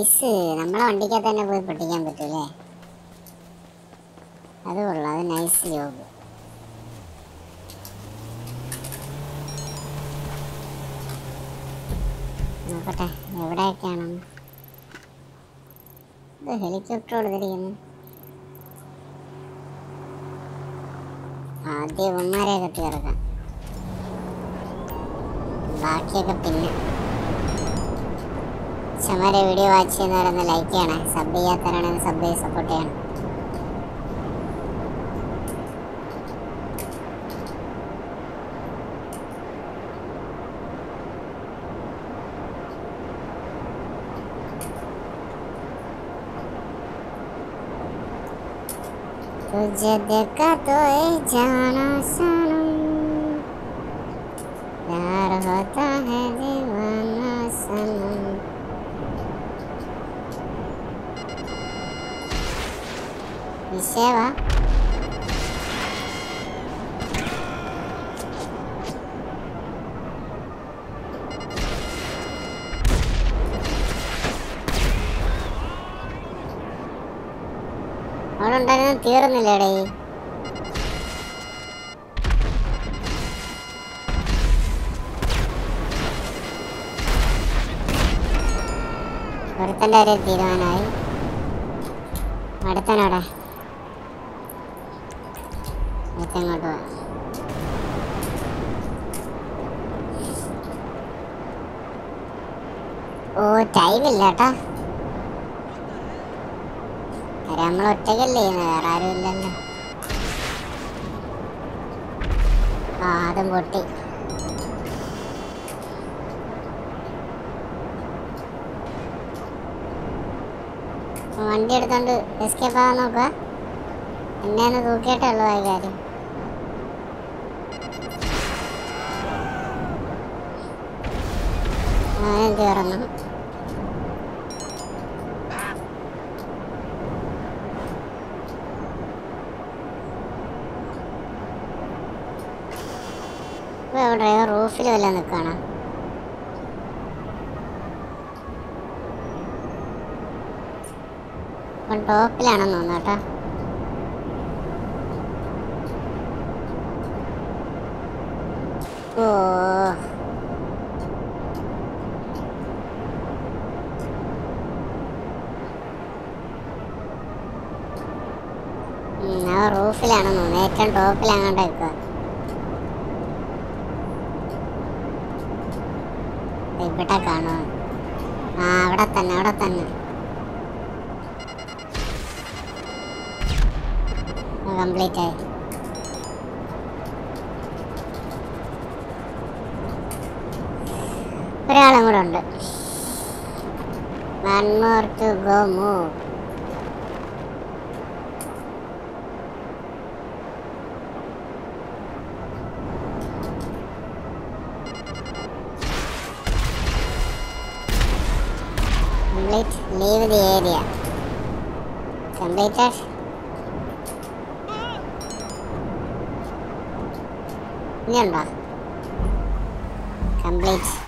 nice നമ്മളെ വണ്ടിക്കകത്ത് തന്നെ പോയി പൊട്ടിക്കാൻ പറ്റൂലേ അത് കൊള്ളാം അത് നൈസ് ജോബ് നോക്കട്ടെ എവിടെയൊക്കെയാണ് ഇത് ഹെലികോപ്റ്റർ കൊടുത്തിരിക്കുന്നു ആദ്യം ഇവന്മാരെയൊക്കെ തീർക്കാം ബാക്കിയൊക്കെ പിന്നെ ചമാരെ വീഡിയോ വാച്ച് ചെയ്യുന്നവരൊന്ന് ലൈക്ക് ചെയ്യണേ സബ് ചെയ്യാത്തവരാണെങ്കിൽ സബ് ചെയ്ത് സപ്പോർട്ട് ചെയ്യണം तुझे देखा तो ए जाना सनम प्यार होता है दीवाना सनम വിഷയവാ അവിടെ ഉണ്ടായിരുന്ന തീർന്നില്ലേടേ ഒരുത്തൻ്റെ ഒരു തീരുമാനമായി അടുത്തനോടെ അടുത്തങ്ങോട്ട് പോവാം ഓ ടൈമില്ല കേട്ടോ കാര്യം നമ്മൾ ഒറ്റയ്ക്കല്ലേ ചെയ്യുന്നത് വേറെ ആരും ഇല്ലല്ലോ ആ അതും പൊട്ടി അപ്പൊ വണ്ടി എടുത്തോണ്ട് എസ്കേപ്പ് ആവാൻ നോക്കുക എന്നെ ഒന്ന് തൂക്കിയിട്ടേ ഉള്ളൂ ആ കാര്യം ആ കയറുന്നു ഇപ്പൊ എവിടെയോ റൂഫിൽ വല്ല നിൽക്കണം ഇപ്പം ടോപ്പിലാണെന്ന് തോന്നുന്നു കേട്ടോ ഓ ഉം, ആ റൂഫിലാണെന്ന് തോന്നുന്നു ഏറ്റവും ടോപ്പിലങ്ങോട്ട് നിൽക്കുക ഇവിടെ കാണുമോ ആ അവിടെ തന്നെ അവിടെ തന്നെ കംപ്ലീറ്റ് ആയി ഒരാളും കൂടെ ഉണ്ട് one more to go move complete leave the area completed ഇനിയുണ്ടോ കംപ്ലീറ്റ്